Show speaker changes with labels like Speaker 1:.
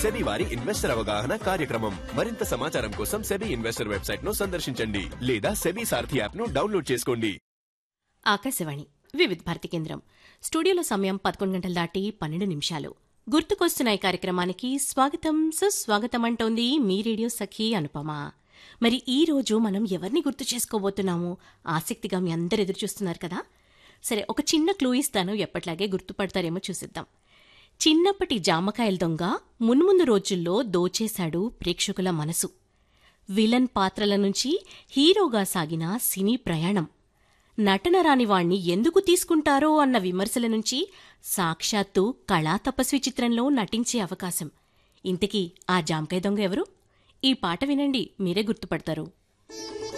Speaker 1: SEBI వారి investor అవగాహన కార్యక్రమం మరింత సమాచారం కోసం సెబీ ఇన్వెస్టర్ వెబ్సైట్ ను సందర్శించండి లేదా సెబీ సారథి యాప్ ను డౌన్లోడ్ చేసుకోండి
Speaker 2: ఆకాశవాణి వివిధ భారతి కేంద్రం స్టూడియోలో సమయం పదకొండు గంటలు దాటి పన్నెండు నిమిషాలు గుర్తుకొస్తున్నాయి కార్యక్రమానికి స్వాగతం సుస్వాగతం అంటోంది మీ రేడియో సఖీ అనుపమ మరి ఈ రోజు మనం ఎవరిని గుర్తు చేసుకోబోతున్నాము ఆసక్తిగా మీ అందరు ఎదురు చూస్తున్నారు కదా సరే ఒక చిన్న క్లూ ఇస్తాను ఎప్పట్లాగే గుర్తుపడతారేమో చూసిద్దాం చిన్నప్పటి జామకాయల దొంగ మున్ముందు రోజుల్లో దోచేశాడు ప్రేక్షకుల మనసు విలన్ పాత్రల నుంచి హీరోగా సాగిన సినీ ప్రయాణం నటన రాని వాణ్ణి ఎందుకు తీసుకుంటారో అన్న విమర్శల నుంచి సాక్షాత్తు కళా తపస్వి చిత్రంలో నటించే అవకాశం ఇంతకీ ఆ జామకాయ దొంగ ఎవరు ఈ పాట వినండి మీరే గుర్తుపడతారు